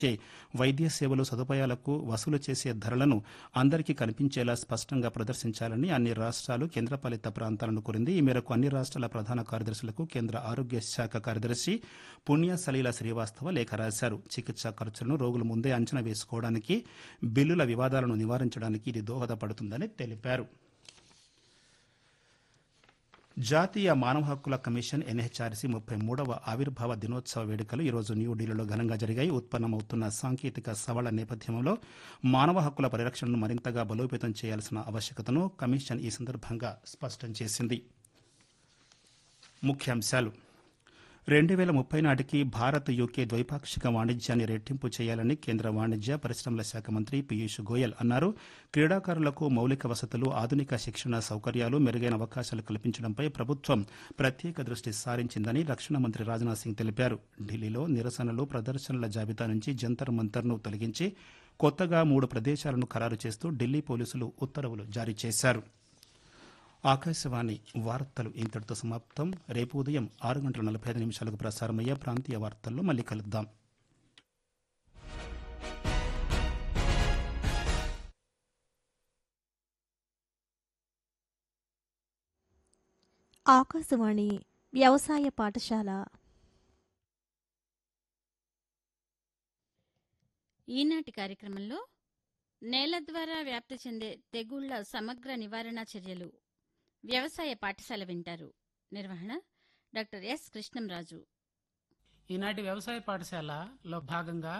చే వైద్య సేవలు సదుపాయాలకు వసూలు చేసే ధరలను అందరికీ కనిపించేలా స్పష్టంగా ప్రదర్శించాలని అన్ని రాష్ట్రాలు కేంద్రపాలిత ప్రాంతాలను కోరింది ఈ మేరకు అన్ని రాష్ట్రాల ప్రధాన కార్యదర్శులకు కేంద్ర ఆరోగ్య శాఖ కార్యదర్శి పుణ్య సలీల శ్రీవాస్తవ లేఖ రాశారు చికిత్సా ఖర్చులను రోగులు ముందే అంచనా వేసుకోవడానికి బిల్లుల వివాదాలను నివారించడానికి ఇది దోహదపడుతుందని తెలిపారు జాతీయ మానవ హక్కుల కమిషన్ ఎన్హెచ్ఆర్సీ ముప్పై మూడవ ఆవిర్భావ దినోత్సవ వేడుకలు ఈరోజు న్యూఢిల్లీలో ఘనంగా జరిగాయి ఉత్పన్నమవుతున్న సాంకేతిక సవాళ్ల నేపథ్యంలో మానవ హక్కుల పరిరక్షణను మరింతగా బలోపేతం చేయాల్సిన ఆవశ్యకతను కమిషన్ ఈ సందర్భంగా స్పష్టం చేసింది ముఖ్యాంశాలు రెండు వేల ముప్పై నాటికి భారత్ యూకే ద్వైపాక్షిక వాణిజ్యాన్ని రెట్టింపు చేయాలని కేంద్ర వాణిజ్య పరిశ్రమల శాఖ మంత్రి పీయూష్ గోయల్ అన్నారు క్రీడాకారులకు మౌలిక వసతులు ఆధునిక శిక్షణ సౌకర్యాలు మెరుగైన అవకాశాలు కల్పించడంపై ప్రభుత్వం ప్రత్యేక దృష్టి సారించిందని రక్షణ మంత్రి రాజ్నాథ్ సింగ్ తెలిపారు ఢిల్లీలో నిరసనలు ప్రదర్శనల జాబితా నుంచి జంతర్ మంతర్ను తొలగించి కొత్తగా మూడు ప్రదేశాలను ఖరారు చేస్తూ ఢిల్లీ పోలీసులు ఉత్తర్వులు జారీ చేశారు ఆకాశవాణి వార్తలు ఇంతటితో సమాప్తం రేపు ఉదయం ఆరు గంటల నలభై ఐదు నిమిషాలకు ప్రసారమయ్యే ప్రాంతీయ వార్తల్లో మళ్ళీ కలుద్దాం ఆకాశవాణి వ్యవసాయ పాఠశాల ఈనాటి కార్యక్రమంలో నేల ద్వారా వ్యాప్తి చెందే తెగుళ్ల సమగ్ర నివారణ చర్యలు వ్యవసాయ పాఠశాల వింటారు నిర్వహణ డాక్టర్ ఎస్ కృష్ణంరాజు ఈనాటి వ్యవసాయ పాఠశాలలో భాగంగా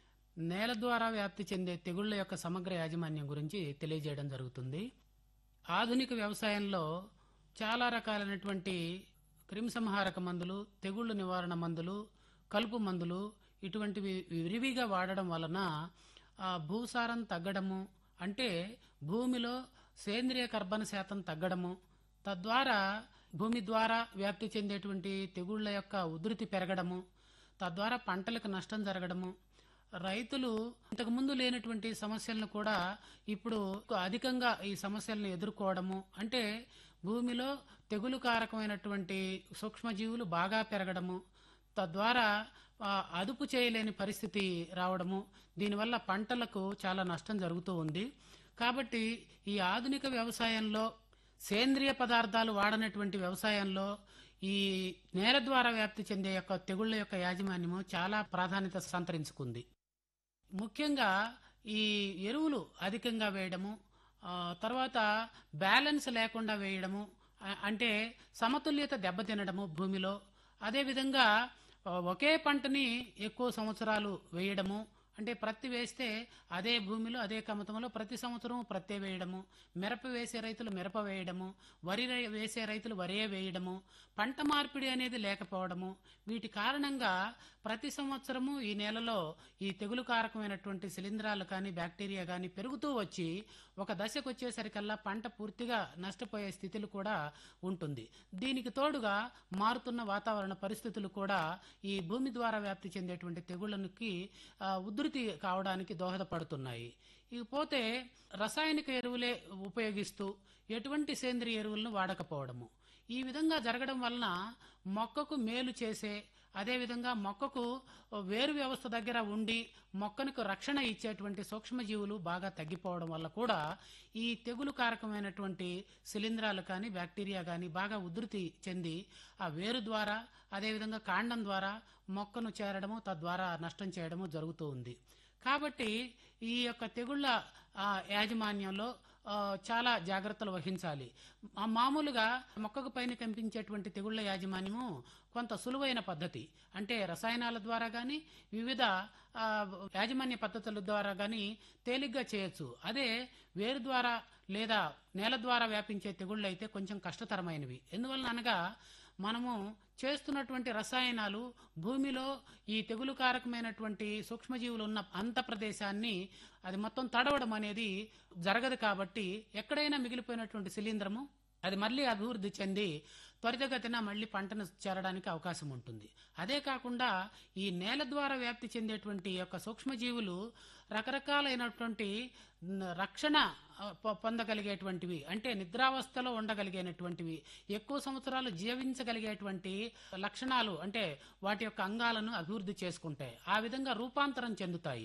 నేల ద్వారా వ్యాప్తి చెందే తెగుళ్ల యొక్క సమగ్ర యాజమాన్యం గురించి తెలియజేయడం జరుగుతుంది ఆధునిక వ్యవసాయంలో చాలా రకాలైనటువంటి క్రిమిసంహారక మందులు తెగుళ్ల నివారణ మందులు కలుపు మందులు ఇటువంటివి విరివిగా వాడడం వలన ఆ, భూసారం తగ్గడము అంటే భూమిలో సేంద్రియ కర్బన శాతం తగ్గడము తద్వారా భూమి ద్వారా వ్యాప్తి చెందేటువంటి తెగుళ్ల యొక్క ఉధృతి పెరగడము తద్వారా పంటలకు నష్టం జరగడము రైతులు ఇంతకుముందు లేనటువంటి సమస్యలను కూడా ఇప్పుడు అధికంగా ఈ సమస్యలను ఎదుర్కోవడము అంటే భూమిలో తెగులు కారకమైనటువంటి సూక్ష్మజీవులు బాగా పెరగడము తద్వారా ఆ, అదుపు చేయలేని పరిస్థితి రావడము దీనివల్ల పంటలకు చాలా నష్టం జరుగుతూ ఉంది కాబట్టి ఈ ఆధునిక వ్యవసాయంలో సేంద్రియ పదార్థాలు వాడనటువంటి వ్యవసాయంలో ఈ నేల ద్వారా వ్యాప్తి చెందే యొక్క తెగుళ్ల యొక్క యాజమాన్యము చాలా ప్రాధాన్యత సంతరించుకుంది ముఖ్యంగా ఈ ఎరువులు అధికంగా వేయడము ఆ, తర్వాత బ్యాలెన్స్ లేకుండా వేయడము ఆ- అంటే సమతుల్యత దెబ్బతినడము భూమిలో అదేవిధంగా ఆ, ఒకే పంటని ఎక్కువ సంవత్సరాలు వేయడము అంటే ప్రత్తి వేస్తే అదే భూమిలో అదే కమతంలో ప్రతి సంవత్సరం ప్రత్తే వేయడము మిరప వేసే రైతులు మిరప వేయడము వరి రై- వేసే రైతులు వరే వేయడము పంట మార్పిడి అనేది లేకపోవడము వీటి కారణంగా ప్రతి సంవత్సరము ఈ నేలలో ఈ తెగులు కారకమైనటువంటి శిలీంధ్రాలు కానీ బ్యాక్టీరియా కానీ పెరుగుతూ వచ్చి ఒక దశకు వచ్చేసరికల్లా పంట పూర్తిగా నష్టపోయే స్థితులు కూడా ఉంటుంది దీనికి తోడుగా మారుతున్న వాతావరణ పరిస్థితులు కూడా ఈ భూమి ద్వారా వ్యాప్తి చెందేటువంటి తెగుళ్ళకి ఆ, ఉధృతి కావడానికి దోహదపడుతున్నాయి ఇకపోతే రసాయనిక ఎరువులే ఉపయోగిస్తూ ఎటువంటి సేంద్రియ ఎరువులను వాడకపోవడము ఈ విధంగా జరగడం వలన మొక్కకు మేలు చేసే అదేవిధంగా మొక్కకు వేరు వ్యవస్థ దగ్గర ఉండి మొక్కనికి రక్షణ ఇచ్చేటువంటి సూక్ష్మజీవులు బాగా తగ్గిపోవడం వల్ల కూడా ఈ తెగులు కారకమైనటువంటి శిలీంధ్రాలు కానీ బ్యాక్టీరియా కానీ బాగా ఉధృతి చెంది ఆ వేరు ద్వారా అదేవిధంగా కాండం ద్వారా మొక్కను చేరడము తద్వారా నష్టం చేయడము జరుగుతూ ఉంది కాబట్టి ఈ యొక్క తెగుళ్ళ ఆ, యాజమాన్యంలో ఆ, చాలా జాగ్రత్తలు వహించాలి ఆ, మామూలుగా మొక్కకు పైన కనిపించేటువంటి తెగుళ్ళ యాజమాన్యము కొంత సులువైన పద్ధతి అంటే రసాయనాల ద్వారా కానీ వివిధ ఆ, యాజమాన్య పద్ధతుల ద్వారా కానీ తేలిగ్గా చేయొచ్చు అదే వేరు ద్వారా లేదా నేల ద్వారా వ్యాపించే తెగుళ్ళు అయితే కొంచెం కష్టతరమైనవి ఎందువలన అనగా మనము చేస్తున్నటువంటి రసాయనాలు భూమిలో ఈ తెగులు కారకమైనటువంటి సూక్ష్మజీవులు ఉన్న అంత ప్రదేశాన్ని అది మొత్తం తడవడం అనేది జరగదు కాబట్టి ఎక్కడైనా మిగిలిపోయినటువంటి శిలీంధ్రము అది మళ్ళీ అభివృద్ధి చెంది త్వరితగతిన మళ్ళీ పంటను చేరడానికి అవకాశం ఉంటుంది అదే కాకుండా ఈ నేల ద్వారా వ్యాప్తి చెందేటువంటి యొక్క సూక్ష్మజీవులు రకరకాలైనటువంటి న- రక్షణ ఆ, పొ- పొందగలిగేటువంటివి అంటే నిద్రావస్థలో ఉండగలిగేటువంటివి ఎక్కువ సంవత్సరాలు జీవించగలిగేటువంటి లక్షణాలు అంటే వాటి యొక్క అంగాలను అభివృద్ధి చేసుకుంటాయి ఆ విధంగా రూపాంతరం చెందుతాయి